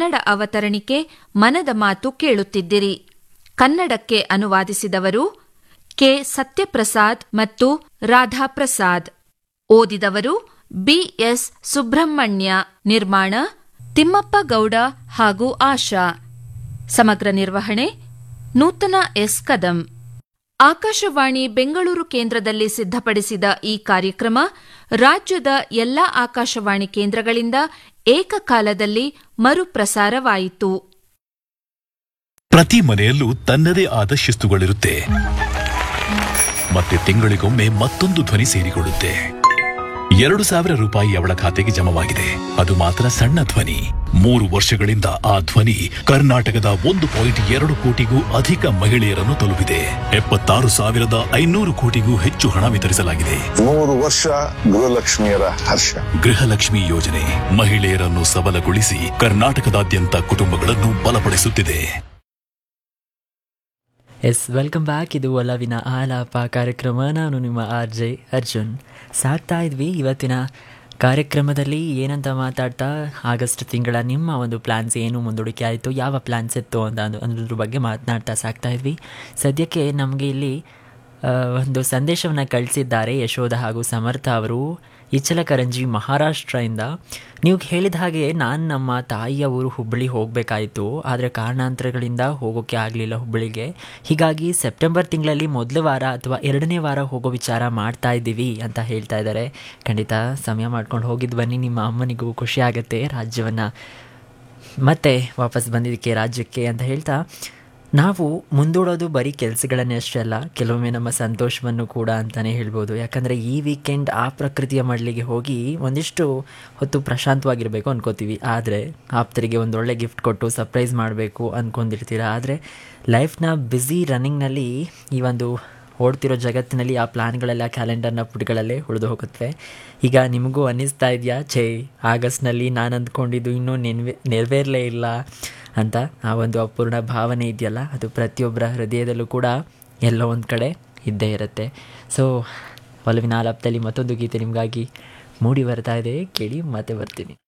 ಕನ್ನಡ ಅವತರಣಿಕೆ ಮನದ ಮಾತು ಕೇಳುತ್ತಿದ್ದಿರಿ ಕನ್ನಡಕ್ಕೆ ಅನುವಾದಿಸಿದವರು ಕೆ ಸತ್ಯಪ್ರಸಾದ್ ಮತ್ತು ರಾಧಾಪ್ರಸಾದ್ ಓದಿದವರು ಬಿಎಸ್ ಸುಬ್ರಹ್ಮಣ್ಯ ನಿರ್ಮಾಣ ತಿಮ್ಮಪ್ಪ ಗೌಡ ಹಾಗೂ ಆಶಾ ಸಮಗ್ರ ನಿರ್ವಹಣೆ ನೂತನ ಎಸ್ ಕದಂ ಆಕಾಶವಾಣಿ ಬೆಂಗಳೂರು ಕೇಂದ್ರದಲ್ಲಿ ಸಿದ್ಧಪಡಿಸಿದ ಈ ಕಾರ್ಯಕ್ರಮ ರಾಜ್ಯದ ಎಲ್ಲಾ ಆಕಾಶವಾಣಿ ಕೇಂದ್ರಗಳಿಂದ ಏಕಕಾಲದಲ್ಲಿ ಮರುಪ್ರಸಾರವಾಯಿತು ಪ್ರತಿ ಮನೆಯಲ್ಲೂ ತನ್ನದೇ ಆದ ಶಿಸ್ತುಗಳಿರುತ್ತೆ ಮತ್ತೆ ತಿಂಗಳಿಗೊಮ್ಮೆ ಮತ್ತೊಂದು ಧ್ವನಿ ಸೇರಿಕೊಳ್ಳುತ್ತೆ ಎರಡು ಸಾವಿರ ರೂಪಾಯಿ ಅವಳ ಖಾತೆಗೆ ಜಮವಾಗಿದೆ ಅದು ಮಾತ್ರ ಸಣ್ಣ ಧ್ವನಿ ಮೂರು ವರ್ಷಗಳಿಂದ ಆ ಧ್ವನಿ ಕರ್ನಾಟಕದ ಒಂದು ಪಾಯಿಂಟ್ ಎರಡು ಕೋಟಿಗೂ ಅಧಿಕ ಮಹಿಳೆಯರನ್ನು ತಲುಪಿದೆ ಎಪ್ಪತ್ತಾರು ಸಾವಿರದ ಐನೂರು ಕೋಟಿಗೂ ಹೆಚ್ಚು ಹಣ ವಿತರಿಸಲಾಗಿದೆ ಮೂರು ವರ್ಷ ಗೃಹಲಕ್ಷ್ಮಿಯರ ಹರ್ಷ ಗೃಹಲಕ್ಷ್ಮಿ ಯೋಜನೆ ಮಹಿಳೆಯರನ್ನು ಸಬಲಗೊಳಿಸಿ ಕರ್ನಾಟಕದಾದ್ಯಂತ ಕುಟುಂಬಗಳನ್ನು ಬಲಪಡಿಸುತ್ತಿದೆ ಎಸ್ ವೆಲ್ಕಮ್ ಬ್ಯಾಕ್ ಇದು ಒಲವಿನ ಆಲಾಪ ಕಾರ್ಯಕ್ರಮ ನಾನು ನಿಮ್ಮ ಆರ್ ಜೆ ಅರ್ಜುನ್ ಸಾಕ್ತಾ ಇದ್ವಿ ಇವತ್ತಿನ ಕಾರ್ಯಕ್ರಮದಲ್ಲಿ ಏನಂತ ಮಾತಾಡ್ತಾ ಆಗಸ್ಟ್ ತಿಂಗಳ ನಿಮ್ಮ ಒಂದು ಪ್ಲ್ಯಾನ್ಸ್ ಏನು ಮುಂದೂಡಿಕೆ ಆಯಿತು ಯಾವ ಪ್ಲ್ಯಾನ್ಸ್ ಇತ್ತು ಅಂತ ಅಂದು ಅನ್ನೋದ್ರ ಬಗ್ಗೆ ಮಾತನಾಡ್ತಾ ಸಾಕ್ತಾ ಇದ್ವಿ ಸದ್ಯಕ್ಕೆ ನಮಗೆ ಇಲ್ಲಿ ಆ, ಒಂದು ಸಂದೇಶವನ್ನು ಕಳಿಸಿದ್ದಾರೆ ಯಶೋಧ ಹಾಗೂ ಸಮರ್ಥ ಅವರು ಇಚ್ಚಲಕರಂಜಿ ಮಹಾರಾಷ್ಟ್ರದಿಂದ ನೀವು ಹೇಳಿದ ಹಾಗೆ ನಾನು ನಮ್ಮ ತಾಯಿಯ ಊರು ಹುಬ್ಬಳ್ಳಿ ಹೋಗಬೇಕಾಯಿತು ಆದರೆ ಕಾರಣಾಂತರಗಳಿಂದ ಹೋಗೋಕ್ಕೆ ಆಗಲಿಲ್ಲ ಹುಬ್ಬಳ್ಳಿಗೆ ಹೀಗಾಗಿ ಸೆಪ್ಟೆಂಬರ್ ತಿಂಗಳಲ್ಲಿ ಮೊದಲ ವಾರ ಅಥವಾ ಎರಡನೇ ವಾರ ಹೋಗೋ ವಿಚಾರ ಮಾಡ್ತಾ ಇದ್ದೀವಿ ಅಂತ ಹೇಳ್ತಾ ಇದ್ದಾರೆ ಖಂಡಿತ ಸಮಯ ಮಾಡ್ಕೊಂಡು ಹೋಗಿದ್ದು ಬನ್ನಿ ನಿಮ್ಮ ಅಮ್ಮನಿಗೂ ಖುಷಿ ಆಗುತ್ತೆ ರಾಜ್ಯವನ್ನು ಮತ್ತೆ ವಾಪಸ್ ಬಂದಿದ್ದಕ್ಕೆ ರಾಜ್ಯಕ್ಕೆ ಅಂತ ಹೇಳ್ತಾ ನಾವು ಮುಂದೂಡೋದು ಬರೀ ಕೆಲಸಗಳನ್ನೇ ಅಷ್ಟೇ ಅಲ್ಲ ಕೆಲವೊಮ್ಮೆ ನಮ್ಮ ಸಂತೋಷವನ್ನು ಕೂಡ ಅಂತಲೇ ಹೇಳ್ಬೋದು ಯಾಕಂದರೆ ಈ ವೀಕೆಂಡ್ ಆ ಪ್ರಕೃತಿಯ ಮಡಲಿಗೆ ಹೋಗಿ ಒಂದಿಷ್ಟು ಹೊತ್ತು ಪ್ರಶಾಂತವಾಗಿರಬೇಕು ಅನ್ಕೋತೀವಿ ಆದರೆ ಆಪ್ತರಿಗೆ ಒಂದು ಒಳ್ಳೆ ಗಿಫ್ಟ್ ಕೊಟ್ಟು ಸರ್ಪ್ರೈಸ್ ಮಾಡಬೇಕು ಅಂದ್ಕೊಂಡಿರ್ತೀರ ಆದರೆ ಲೈಫ್ನ ಬ್ಯುಸಿ ರನ್ನಿಂಗ್ನಲ್ಲಿ ಈ ಒಂದು ಓಡ್ತಿರೋ ಜಗತ್ತಿನಲ್ಲಿ ಆ ಪ್ಲ್ಯಾನ್ಗಳೆಲ್ಲ ಕ್ಯಾಲೆಂಡರ್ನ ಪುಟಗಳಲ್ಲೇ ಉಳಿದು ಹೋಗುತ್ತವೆ ಈಗ ನಿಮಗೂ ಅನ್ನಿಸ್ತಾ ಇದೆಯಾ ಛೇ ಆಗಸ್ಟ್ನಲ್ಲಿ ನಾನು ಅಂದ್ಕೊಂಡಿದ್ದು ಇನ್ನೂ ನೆನ್ವೆ ನೆರವೇರಲೇ ಇಲ್ಲ ಅಂತ ಆ ಒಂದು ಅಪೂರ್ಣ ಭಾವನೆ ಇದೆಯಲ್ಲ ಅದು ಪ್ರತಿಯೊಬ್ಬರ ಹೃದಯದಲ್ಲೂ ಕೂಡ ಎಲ್ಲೋ ಒಂದು ಕಡೆ ಇದ್ದೇ ಇರುತ್ತೆ ಸೊ ಒಲವಿನ ಆಲಾಪದಲ್ಲಿ ಮತ್ತೊಂದು ಗೀತೆ ನಿಮಗಾಗಿ ಮೂಡಿ ಬರ್ತಾ ಇದೆ ಕೇಳಿ ಮತ್ತೆ ಬರ್ತೀನಿ